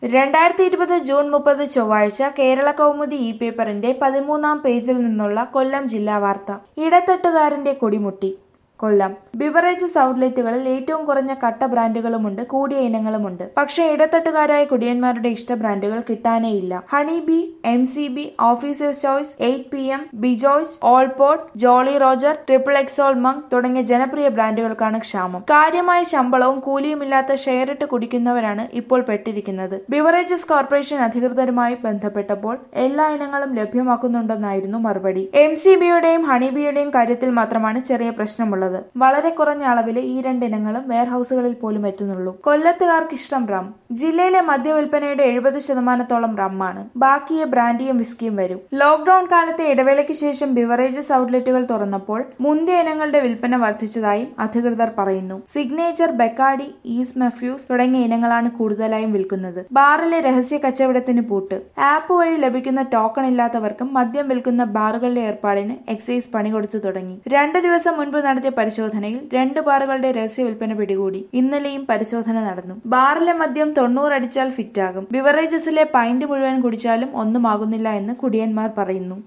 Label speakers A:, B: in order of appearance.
A: രണ്ടായിരത്തി ഇരുപത് ജൂൺ മുപ്പത് ചൊവ്വാഴ്ച കേരള കൗമുദി ഇ പേപ്പറിന്റെ പതിമൂന്നാം പേജിൽ നിന്നുള്ള കൊല്ലം ജില്ലാ വാർത്ത ഇടത്തട്ടുകാരന്റെ കൊടിമുട്ടി കൊല്ലം ബിവറേജസ് ഔട്ട്ലെറ്റുകളിൽ ഏറ്റവും കുറഞ്ഞ കട്ട ബ്രാൻഡുകളുമുണ്ട് കൂടിയ ഇനങ്ങളുമുണ്ട് പക്ഷേ ഇടത്തട്ടുകാരായ കുടിയന്മാരുടെ ഇഷ്ട ബ്രാൻഡുകൾ കിട്ടാനേയില്ല honey B M C B officers choice eight P M Bejois old port Jolly Roger triple X മങ് തുടങ്ങിയ ജനപ്രിയ ബ്രാൻഡുകൾക്കാണ് ക്ഷാമം കാര്യമായ ശമ്പളവും കൂലിയുമില്ലാത്ത ഷെയറിട്ട് കുടിക്കുന്നവരാണ് ഇപ്പോൾ പെട്ടിരിക്കുന്നത് ബിവറേജസ് കോർപ്പറേഷൻ അധികൃതരുമായി ബന്ധപ്പെട്ടപ്പോൾ എല്ലാ ഇനങ്ങളും ലഭ്യമാക്കുന്നുണ്ടെന്നായിരുന്നു മറുപടി എം സി ബിയുടെയും ഹണിബിയുടെയും കാര്യത്തിൽ മാത്രമാണ് ചെറിയ പ്രശ്നമുള്ളത് വളരെ കുറഞ്ഞ അളവിൽ ഈ രണ്ടിനങ്ങളും വെയർഹൌസുകളിൽ പോലും എത്തുന്നുള്ളൂ കൊല്ലത്തുകാർക്ക് ഇഷ്ടം റം ജില്ലയിലെ മദ്യവിൽപ്പനയുടെ എഴുപത് ശതമാനത്തോളം റമ്മാണ് ബാക്കിയെ ബ്രാൻഡിയും വിസ്കിയും വരും ലോക്ഡൌൺ കാലത്തെ ഇടവേളയ്ക്ക് ശേഷം ബിവറേജസ് ഔട്ട്ലെറ്റുകൾ തുറന്നപ്പോൾ മുന്തിയ ഇനങ്ങളുടെ വിൽപ്പന വർദ്ധിച്ചതായും അധികൃതർ പറയുന്നു സിഗ്നേച്ചർ ബെക്കാഡി ഈസ് മെഫ്യൂസ് തുടങ്ങിയ ഇനങ്ങളാണ് കൂടുതലായും വിൽക്കുന്നത് ബാറിലെ രഹസ്യ കച്ചവടത്തിന് പൂട്ട് ആപ്പ് വഴി ലഭിക്കുന്ന ടോക്കൺ ഇല്ലാത്തവർക്കും മദ്യം വിൽക്കുന്ന ബാറുകളുടെ ഏർപ്പാടിന് എക്സൈസ് പണി കൊടുത്തു തുടങ്ങി രണ്ട് ദിവസം മുൻപ് നടത്തിയ പരിശോധനയിൽ രണ്ട് ബാറുകളുടെ രഹസ്യ വിൽപ്പന പിടികൂടി ഇന്നലെയും പരിശോധന നടന്നു ബാറിലെ മദ്യം തൊണ്ണൂറ് അടിച്ചാൽ ഫിറ്റാകും ബിവറേജസിലെ പൈന്റ് മുഴുവൻ കുടിച്ചാലും ഒന്നും ആകുന്നില്ല എന്ന് കുടിയന്മാർ പറയുന്നു